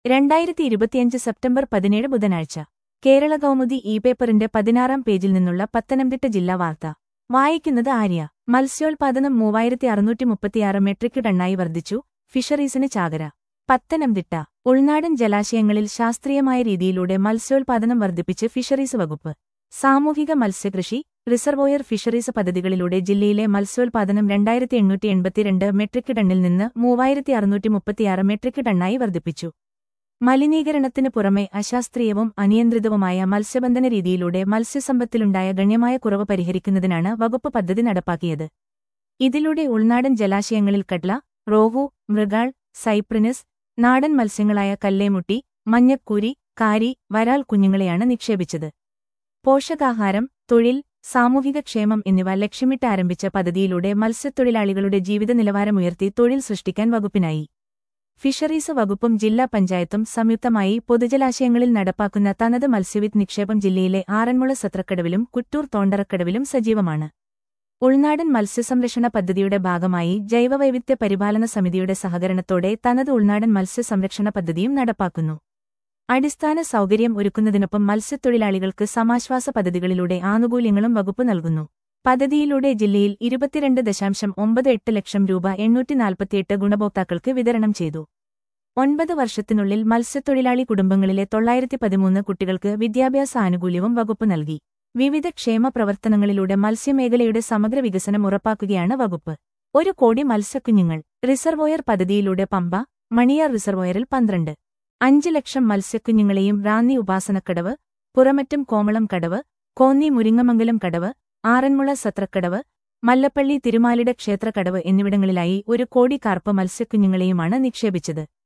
രണ്ടായിരത്തി ഇരുപത്തിയഞ്ച് സെപ്റ്റംബർ പതിനേഴ് ബുധനാഴ്ച കേരള കൗമുദി ഇ പേപ്പറിന്റെ പതിനാറാം പേജിൽ നിന്നുള്ള പത്തനംതിട്ട ജില്ലാ വാർത്ത വായിക്കുന്നത് ആര്യ മത്സ്യോൽപാദനം മൂവായിരത്തി അറുന്നൂറ്റി മുപ്പത്തിയാറ് മെട്രിക് ടണ്ണായി വർദ്ധിച്ചു ഫിഷറീസിന് ചാകര പത്തനംതിട്ട ഉൾനാടൻ ജലാശയങ്ങളിൽ ശാസ്ത്രീയമായ രീതിയിലൂടെ മത്സ്യോൽപാദനം വർദ്ധിപ്പിച്ച് ഫിഷറീസ് വകുപ്പ് സാമൂഹിക മത്സ്യകൃഷി റിസർവോയർ ഫിഷറീസ് പദ്ധതികളിലൂടെ ജില്ലയിലെ മത്സ്യോൽപാദനം രണ്ടായിരത്തി എണ്ണൂറ്റി എൺപത്തിരണ്ട് മെട്രിക് ടണ്ണിൽ നിന്ന് മൂവായിരത്തി അറുന്നൂറ്റി മുപ്പത്തിയാറ് മെട്രിക് ടണ്ണായി വർദ്ധിപ്പിച്ചു മലിനീകരണത്തിനു പുറമെ അശാസ്ത്രീയവും അനിയന്ത്രിതവുമായ മത്സ്യബന്ധന രീതിയിലൂടെ മത്സ്യസമ്പത്തിലുണ്ടായ ഗണ്യമായ കുറവ് പരിഹരിക്കുന്നതിനാണ് വകുപ്പ് പദ്ധതി നടപ്പാക്കിയത് ഇതിലൂടെ ഉൾനാടൻ ജലാശയങ്ങളിൽ കട്ല റോഹു മൃഗാൾ സൈപ്രിനസ് നാടൻ മത്സ്യങ്ങളായ കല്ലേമുട്ടി മഞ്ഞക്കൂരി കാരി വരാൽ കുഞ്ഞുങ്ങളെയാണ് നിക്ഷേപിച്ചത് പോഷകാഹാരം തൊഴിൽ സാമൂഹിക ക്ഷേമം എന്നിവ ലക്ഷ്യമിട്ട് ആരംഭിച്ച പദ്ധതിയിലൂടെ മത്സ്യത്തൊഴിലാളികളുടെ ജീവിത നിലവാരമുയർത്തി തൊഴിൽ സൃഷ്ടിക്കാൻ വകുപ്പിനായി ഫിഷറീസ് വകുപ്പും ജില്ലാ പഞ്ചായത്തും സംയുക്തമായി പൊതുജലാശയങ്ങളിൽ നടപ്പാക്കുന്ന തനത് മത്സ്യവിത്ത് നിക്ഷേപം ജില്ലയിലെ ആറന്മുള സത്രക്കടവിലും കുറ്റൂർ തോണ്ടറക്കടവിലും സജീവമാണ് ഉൾനാടൻ മത്സ്യസംരക്ഷണ പദ്ധതിയുടെ ഭാഗമായി ജൈവവൈവിധ്യ പരിപാലന സമിതിയുടെ സഹകരണത്തോടെ തനത് ഉൾനാടൻ മത്സ്യസംരക്ഷണ പദ്ധതിയും നടപ്പാക്കുന്നു അടിസ്ഥാന സൗകര്യം ഒരുക്കുന്നതിനൊപ്പം മത്സ്യത്തൊഴിലാളികൾക്ക് സമാശ്വാസ പദ്ധതികളിലൂടെ ആനുകൂല്യങ്ങളും വകുപ്പ് നൽകുന്നു പദ്ധതിയിലൂടെ ജില്ലയിൽ ഇരുപത്തിരണ്ട് ദശാംശം ഒമ്പത് എട്ട് ലക്ഷം രൂപ എണ്ണൂറ്റി നാൽപ്പത്തിയെട്ട് ഗുണഭോക്താക്കൾക്ക് വിതരണം ചെയ്തു ഒൻപത് വർഷത്തിനുള്ളിൽ മത്സ്യത്തൊഴിലാളി കുടുംബങ്ങളിലെ തൊള്ളായിരത്തി പതിമൂന്ന് കുട്ടികൾക്ക് വിദ്യാഭ്യാസ ആനുകൂല്യവും വകുപ്പ് നൽകി വിവിധ ക്ഷേമ പ്രവർത്തനങ്ങളിലൂടെ മത്സ്യമേഖലയുടെ സമഗ്ര വികസനം ഉറപ്പാക്കുകയാണ് വകുപ്പ് ഒരു കോടി മത്സ്യക്കുഞ്ഞുങ്ങൾ റിസർവോയർ പദ്ധതിയിലൂടെ പമ്പ മണിയാർ റിസർവോയറിൽ പന്ത്രണ്ട് അഞ്ച് ലക്ഷം മത്സ്യക്കുഞ്ഞുങ്ങളെയും റാന്നി ഉപാസനക്കടവ് പുറമറ്റം കോമളം കടവ് കോന്നി മുരിങ്ങമംഗലം കടവ് ആറന്മുള സത്രക്കടവ് മല്ലപ്പള്ളി തിരുമാലിട ക്ഷേത്രക്കടവ് എന്നിവിടങ്ങളിലായി ഒരു കോടി കാർപ്പ് മത്സ്യക്കുഞ്ഞുങ്ങളെയുമാണ് നിക്ഷേപിച്ചത്